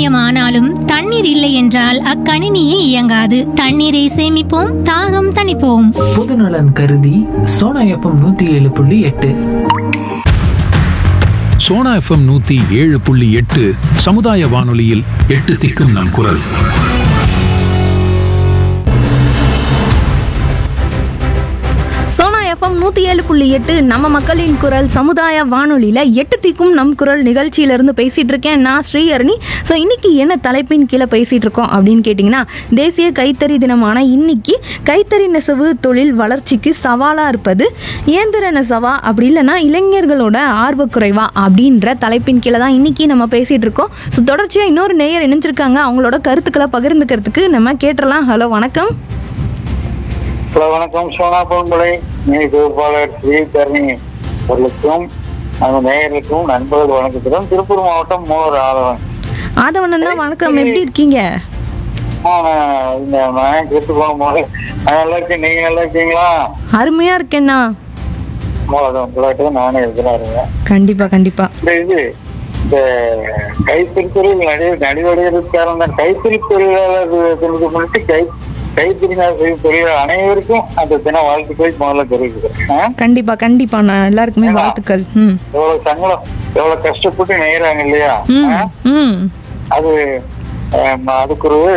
விவசாயமானாலும் தண்ணீர் இல்லை என்றால் அக்கணினியே இயங்காது தண்ணீரை சேமிப்போம் தாகம் தணிப்போம் பொதுநலன் கருதி சோனா எஃப்எம் நூத்தி ஏழு புள்ளி எட்டு சோனா எஃப்எம் நூத்தி ஏழு புள்ளி எட்டு சமுதாய வானொலியில் எட்டு திக்கும் நம் குரல் சோனா எஃப்எம் நூற்றி ஏழு புள்ளி எட்டு நம்ம மக்களின் குரல் சமுதாய வானொலியில் எட்டு திக்கும் நம் குரல் நிகழ்ச்சியிலேருந்து பேசிகிட்டு இருக்கேன் நான் ஸ்ரீஹரணி ஸோ இன்னைக்கு என்ன தலைப்பின் கீழே பேசிகிட்டு இருக்கோம் அப்படின்னு கேட்டிங்கன்னா தேசிய கைத்தறி தினமான இன்னைக்கு கைத்தறி நெசவு தொழில் வளர்ச்சிக்கு சவாலாக இருப்பது இயந்திர நெசவா அப்படி இல்லைன்னா இளைஞர்களோட ஆர்வக்குறைவா அப்படின்ற தலைப்பின் கீழே தான் இன்னைக்கு நம்ம பேசிகிட்டு இருக்கோம் ஸோ தொடர்ச்சியாக இன்னொரு நேயர் இணைஞ்சிருக்காங்க அவங்களோட கருத்துக்களை பகிர்ந்துக்கிறதுக்கு நம்ம கேட்டுடலாம் ஹலோ வணக்கம் ஹலோ வணக்கம் சோனா பொன்பளை நீ தொகுப்பாளர் ஸ்ரீ தரணி அவர்களுக்கும் அந்த நேயருக்கும் நண்பர்கள் வணக்கத்துடன் திருப்பூர் மாவட்டம் மூணு ஆதவன் ஆதவனண்ணா வணக்கம் எப்படி இருக்கீங்க இந்த நான் கெட்டு போன போது நான் நல்லா இருக்கேன் நீங்க நல்லா இருக்கீங்களா அருமையா இருக்கேண்ணா மூலதம் பிள்ளைட்டு நானே இருக்கிறாருங்க கண்டிப்பா கண்டிப்பா இந்த இது இந்த கைத்தறி தொழில் நடி நடிவடைகிறதுக்கு காரணம் கைத்தறி தொழிலாளர் தினத்துக்கு முன்னிட்டு கை கைத்தறி செய்யும் தொழிலாளர் அனைவருக்கும் அந்த தின வாழ்த்துக்களை முதல்ல தெரிவிக்கிறேன் கண்டிப்பா கண்டிப்பாண்ணா எல்லாருக்குமே வாழ்த்துக்கள் ம் எவ்வளவு சங்கடம் எவ்வளவு கஷ்டப்பட்டு நெய்யறாங்க இல்லையா ம் ஆ? ம் அது ஆம், அதுக்கு ஒரு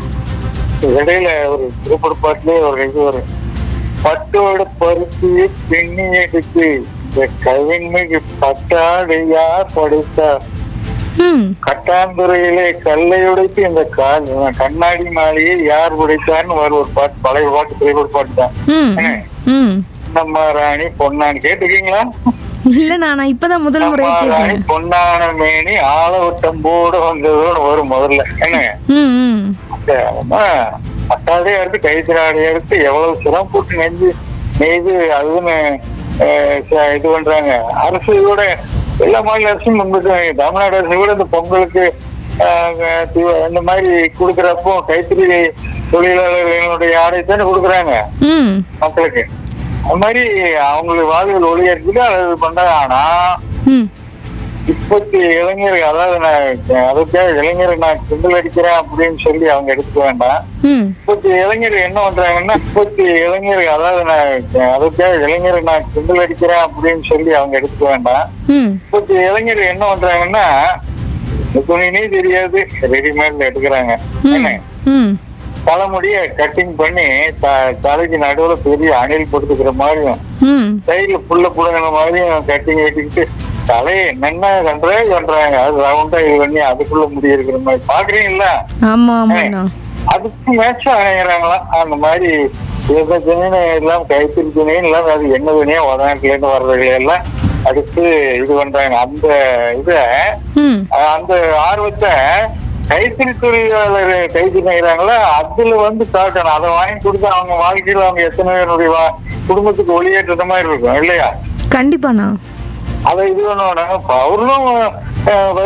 இடையில ஒரு திருப்பூர் பாட்டிலே ஒரு இது வரும் பட்டோட பருத்தியை பின்னி எடுத்து இந்த கவின்மைக்கு பட்டாடு யார் படைத்தா ம் கட்டாந்துறையிலே கல்லை உடைத்து இந்த கா- கண்ணாடி மாளிகை யார் உடைத்தான்னு வரும் ஒரு பாட்டு பழைய பாட்டு திரைப்பட பாட்டு தான் ம் ம் நம்ம ராணி பொன்னான்னு கேட்டுக்கீங்களா இல்லண்ணா நான் இப்பதான் முதல் முறையா ராணி கேட்கிறேன் பொன்னான மேனி ஆளவட்டம் போட வந்ததோடு வரும் முதல்ல என்ன ம் ம் அட்டாடையா எடுத்து கைத்திராடையா எடுத்து எவ்வளவு சிரம் போட்டு நெஞ்சு நெய்து அதுன்னு அஹ், ச- இது பண்றாங்க அரசு கூட எல்லா மாநில அரசும் முன்பு தமிழ்நாடு அரசு கூட இந்த பொங்கலுக்கு அஹ், தி- இந்த மாதிரி கொடுக்கறப்போ கைத்தறி தொழிலாளர்களுடைய ஆடை தானே கொடுக்குறாங்க ம் மக்களுக்கு அது மாதிரி அவங்களுக்கு வாழ்வில் ஒளி இருக்குது அது பண்றாங்க ஆனா ம் இப்பத்தி இளைஞர் அதாவது நான் அதுக்காக இளைஞரை நான் கிண்டல் அடிக்கிறேன் அப்படின்னு சொல்லி அவங்க எடுத்துக்க வேண்டாம் ம் இப்பத்தி இளைஞர் என்ன பண்றாங்கன்னா இப்பத்தி இளைஞர் அதாவது நான் அதுக்காக இளைஞரை நான் கிண்டல் அடிக்கிறேன் அப்படின்னு சொல்லி அவங்க எடுத்துக்க வேண்டாம் ம் இப்பத்தி இளைஞர் என்ன பண்றாங்கன்னா இந்த துணினே தெரியாது ரெடிமேட்ல எடுக்கிறாங்க என்ன ம் தலைமுடிய கட்டிங் பண்ணி த- தலைக்கு நடுவுல பெரிய அணில் போட்டுக்கிற மாதிரியும் ம் சைடுல புல்ல புடுங்கின மாதிரியும் கட்டிங் வெட்டிக்கிட்டு தலையை என்னென்ன பண்ற பண்றாங்க அது ரவுண்டா இது பண்ணி அதுக்குள்ள முடி இருக்கிற மாதிரி பாக்குறீங்களா ஆமா ஆமாண்ணா அதுக்கு மேட்சா அணையிறாங்களாம் அந்த மாதிரி எந்த துணின்னு எல்லாம் கைத்தறி துணியும் இல்லாம அது என்ன துணியா உதநாட்டுல இருந்து வர்றதுல எல்லாம் அடுத்து இது பண்றாங்க அந்த இத ம் அஹ் அந்த ஆர்வத்தை கைத்தறி தொழிலாளர் கைது செய்யறாங்களா அதுல வந்து காட்டணும் அதை வாங்கி கொடுத்து அவங்க வாழ்க்கையில அவங்க எத்தனை பேருடைய வா- குடும்பத்துக்கு ஒளியேற்ற மாதிரி இருக்கும் இல்லையா கண்டிப்பாண்ணா அதை இது பண்ணணும் அவர்களும் அஹ்,